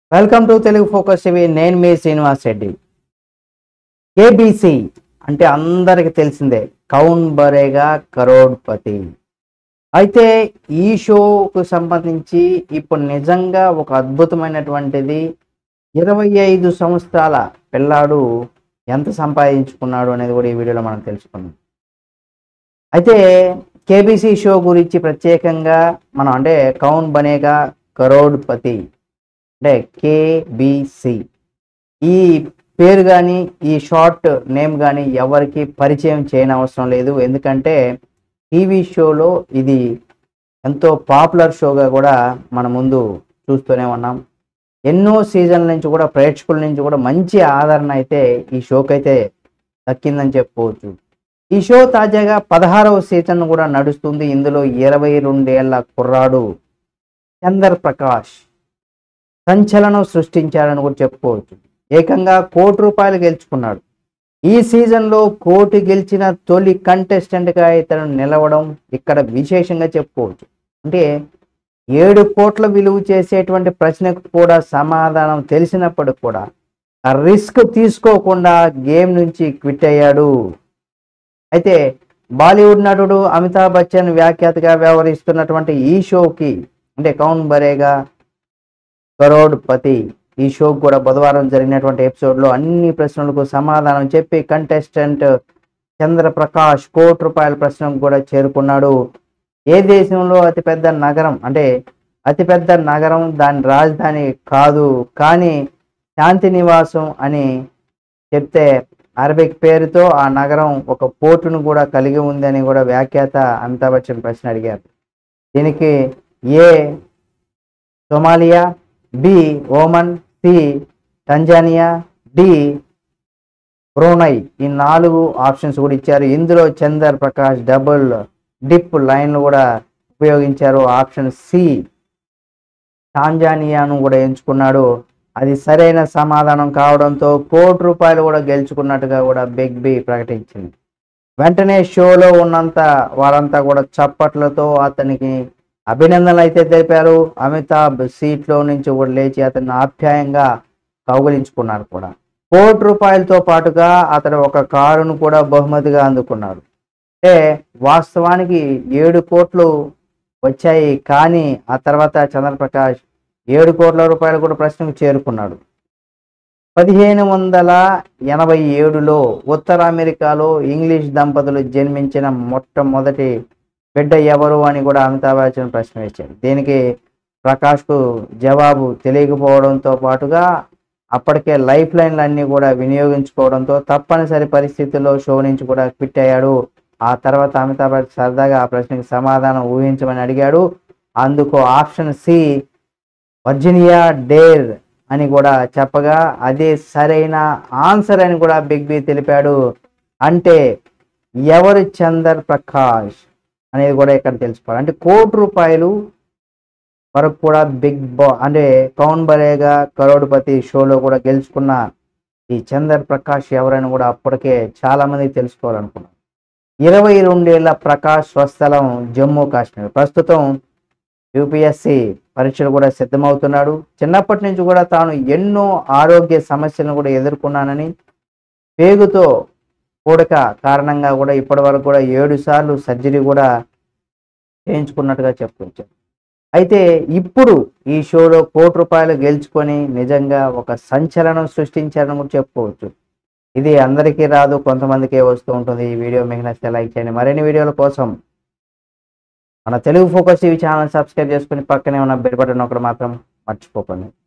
welcome to Telugu focus TV నేను మీ Srinivas Reddy KBC అంటే అందరికి తెలిసిందే కౌన్ బరేగా కరోడ్పతి అయితే ఈ షోకు సంబంధించి ఇప్పుడు నిజంగా ఒక అద్భుతమైనటువంటిది ఇరవై ఐదు సంవత్సరాల పిల్లాడు ఎంత సంపాదించుకున్నాడు అనేది కూడా ఈ వీడియోలో మనం తెలుసుకున్నాం అయితే కేబీసీ షో గురించి ప్రత్యేకంగా మనం అంటే కౌన్ బనేగా కరోడ్పతి అంటే కేబిసి ఈ పేరు కానీ ఈ షార్ట్ నేమ్ కానీ ఎవరికి పరిచయం చేయని అవసరం లేదు ఎందుకంటే టీవీ షోలో ఇది ఎంతో పాపులర్ షోగా కూడా మన ముందు చూస్తూనే ఉన్నాం ఎన్నో సీజన్ల నుంచి కూడా ప్రేక్షకుల నుంచి కూడా మంచి ఆదరణ అయితే ఈ షోకి అయితే దక్కిందని చెప్పుకోవచ్చు ఈ షో తాజాగా పదహారవ సీజన్ కూడా నడుస్తుంది ఇందులో ఇరవై రెండేళ్ల కుర్రాడు చందర్ ప్రకాష్ సంచలనం సృష్టించాడని కూడా చెప్పుకోవచ్చు ఏకంగా కోటి రూపాయలు గెలుచుకున్నాడు ఈ సీజన్లో కోటి గెలిచిన తొలి కంటెస్టెంట్గా ఇతను నిలవడం ఇక్కడ విశేషంగా చెప్పుకోవచ్చు అంటే ఏడు కోట్ల విలువ చేసేటువంటి ప్రశ్నకు కూడా సమాధానం తెలిసినప్పటికి కూడా ఆ రిస్క్ తీసుకోకుండా గేమ్ నుంచి క్విట్ అయ్యాడు అయితే బాలీవుడ్ నటుడు అమితాబ్ బచ్చన్ వ్యాఖ్యాతగా వ్యవహరిస్తున్నటువంటి ఈ షోకి అంటే కౌన్ బరేగా కరోడ్పతి ఈ షో కూడా బుధవారం జరిగినటువంటి ఎపిసోడ్లో అన్ని ప్రశ్నలకు సమాధానం చెప్పి కంటెస్టెంట్ చంద్రప్రకాష్ కోటి రూపాయల ప్రశ్నకు కూడా చేరుకున్నాడు ఏ దేశంలో అతిపెద్ద నగరం అంటే అతిపెద్ద నగరం దాని రాజధాని కాదు కానీ శాంతి నివాసం అని చెప్తే అరబిక్ పేరుతో ఆ నగరం ఒక పోర్టును కూడా కలిగి ఉందని కూడా వ్యాఖ్యాత అమితాబ్ బచ్చన్ ప్రశ్న అడిగారు దీనికి A Somalia B Oman C Tanzania D Brunei ఈ నాలుగు ఆప్షన్స్ కూడా ఇచ్చారు ఇందులో చందర్ ప్రకాష్ డబుల్ డిప్ లైన్లు కూడా ఉపయోగించారు ఆప్షన్ సి టాంజానియాను కూడా ఎంచుకున్నాడు అది సరైన సమాధానం కావడంతో కోటి రూపాయలు కూడా గెలుచుకున్నట్టుగా కూడా బిగ్ బి ప్రకటించింది వెంటనే షోలో ఉన్నంత వారంతా కూడా చప్పట్లతో అతనికి అభినందనలు అయితే తెలిపారు అమితాబ్ సీట్లో నుంచి కూడా లేచి అతన్ని ఆప్యాయంగా కౌగులించుకున్నారు కూడా కోటి రూపాయలతో పాటుగా అతడు ఒక కారును కూడా బహుమతిగా అందుకున్నాడు అంటే వాస్తవానికి ఏడు కోట్లు వచ్చాయి కానీ ఆ తర్వాత చంద్రప్రకాష్ ఏడు కోట్ల రూపాయలు కూడా ప్రశ్నకు చేరుకున్నాడు పదిహేను వందల ఎనభై ఏడులో ఉత్తర అమెరికాలో ఇంగ్లీష్ దంపతులు జన్మించిన మొట్టమొదటి బిడ్డ ఎవరు అని కూడా అమితాబ్ బచ్చన్ ప్రశ్న వేశాడు దీనికి ప్రకాష్కు జవాబు తెలియకపోవడంతో పాటుగా అప్పటికే లైఫ్ లైన్లు అన్నీ కూడా వినియోగించుకోవడంతో తప్పనిసరి పరిస్థితుల్లో షో నుంచి కూడా క్విట్ అయ్యాడు ఆ తర్వాత అమితాబ్ బచ్చన్ సరదాగా ఆ ప్రశ్నకి సమాధానం ఊహించమని అడిగాడు అందుకు ఆప్షన్ సి వర్జినియా డేర్ అని కూడా చెప్పగా అదే సరైన ఆన్సర్ అని కూడా బిగ్ బి తెలిపాడు అంటే ఎవరు చందర్ ప్రకాష్ అనేది కూడా ఇక్కడ తెలుసుకోవాలి అంటే కోటి రూపాయలు వరకు కూడా బిగ్ బా అంటే కౌన్ బరేగా కరోడ్పతి షోలో కూడా గెలుచుకున్న ఈ చందర్ ప్రకాష్ ఎవరైనా కూడా అప్పటికే చాలా మంది తెలుసుకోవాలనుకున్నారు ఇరవై రెండేళ్ల ప్రకాష్ స్వస్థలం జమ్మూ కాశ్మీర్ ప్రస్తుతం యూపీఎస్సి పరీక్షలు కూడా సిద్ధమవుతున్నాడు చిన్నప్పటి నుంచి కూడా తాను ఎన్నో ఆరోగ్య సమస్యలను కూడా ఎదుర్కొన్నానని పేగుతో కూడక కారణంగా కూడా ఇప్పటి వరకు కూడా ఏడు సార్లు సర్జరీ కూడా చేయించుకున్నట్టుగా చెప్పుకొచ్చారు అయితే ఇప్పుడు ఈ షోలో కోటి రూపాయలు గెలుచుకొని నిజంగా ఒక సంచలనం సృష్టించారని కూడా చెప్పుకోవచ్చు ఇది అందరికీ రాదు కొంతమందికే వస్తూ ఉంటుంది ఈ వీడియో మీకు నచ్చితే లైక్ చేయండి మరిన్ని వీడియోల కోసం మన Telugu focus TV channel subscribe చేసుకుని పక్కనే ఉన్న బెల్ బటన్ ఒకటి మాత్రం మర్చిపోకండి